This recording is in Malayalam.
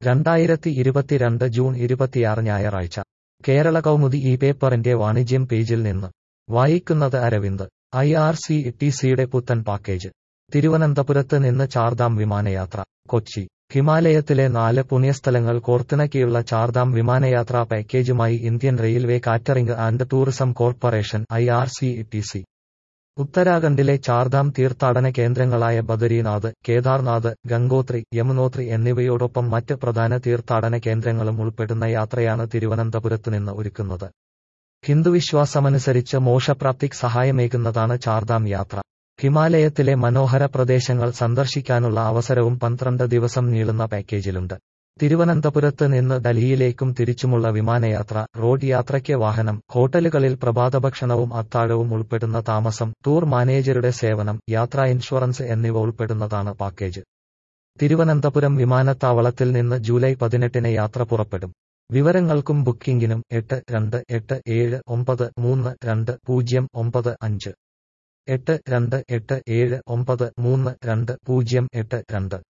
രണ്ടായിരത്തി ഇരുപത്തിരണ്ട് ജൂൺ ഇരുപത്തിയാറ് ഞായറാഴ്ച കേരള കൗമുദി ഈ പേപ്പറിന്റെ വാണിജ്യം പേജിൽ നിന്ന് വായിക്കുന്നത് Aravind I R C T സിയുടെ പുത്തൻ പാക്കേജ് തിരുവനന്തപുരത്ത് നിന്ന് ചാർധാം വിമാനയാത്ര കൊച്ചി ഹിമാലയത്തിലെ നാല് പുണ്യസ്ഥലങ്ങൾ കോർത്തിണക്കിയുള്ള ചാർധാം വിമാനയാത്രാ പാക്കേജുമായി Indian railway catering and tourism corporation I R C T C ഉത്തരാഖണ്ഡിലെ ചാർധാം തീർത്ഥാടന കേന്ദ്രങ്ങളായ ബദരീനാഥ് കേദാർനാഥ് ഗംഗോത്രി യമുനോത്രി എന്നിവയോടൊപ്പം മറ്റ് പ്രധാന തീർത്ഥാടന കേന്ദ്രങ്ങളും ഉൾപ്പെടുന്ന യാത്രയാണ് തിരുവനന്തപുരത്ത് നിന്ന് ഒരുക്കുന്നത് ഹിന്ദുവിശ്വാസമനുസരിച്ച് മോക്ഷപ്രാപ്തിക്ക് സഹായമേകുന്നതാണ് ചാർധാം യാത്ര ഹിമാലയത്തിലെ മനോഹര പ്രദേശങ്ങൾ സന്ദർശിക്കാനുള്ള അവസരവും പന്ത്രണ്ട് ദിവസം നീളുന്ന പാക്കേജിലുണ്ട് തിരുവനന്തപുരത്ത് നിന്ന് ഡൽഹിയിലേക്കും തിരിച്ചുമുള്ള വിമാനയാത്ര റോഡ് യാത്രയ്ക്ക് വാഹനം ഹോട്ടലുകളിൽ പ്രഭാതഭക്ഷണവും അത്താഴവും ഉൾപ്പെടുന്ന താമസം ടൂർ മാനേജരുടെ സേവനം യാത്രാ ഇൻഷുറൻസ് എന്നിവ ഉൾപ്പെടുന്നതാണ് പാക്കേജ് തിരുവനന്തപുരം വിമാനത്താവളത്തിൽ നിന്ന് ജൂലൈ പതിനെട്ടിന് യാത്ര പുറപ്പെടും വിവരങ്ങൾക്കും ബുക്കിംഗിനും എട്ട് രണ്ട് എട്ട് ഏഴ് ഒമ്പത് മൂന്ന് രണ്ട് പൂജ്യം ഒമ്പത് അഞ്ച് എട്ട് രണ്ട് എട്ട് ഏഴ് ഒമ്പത് മൂന്ന് രണ്ട് പൂജ്യം എട്ട് രണ്ട്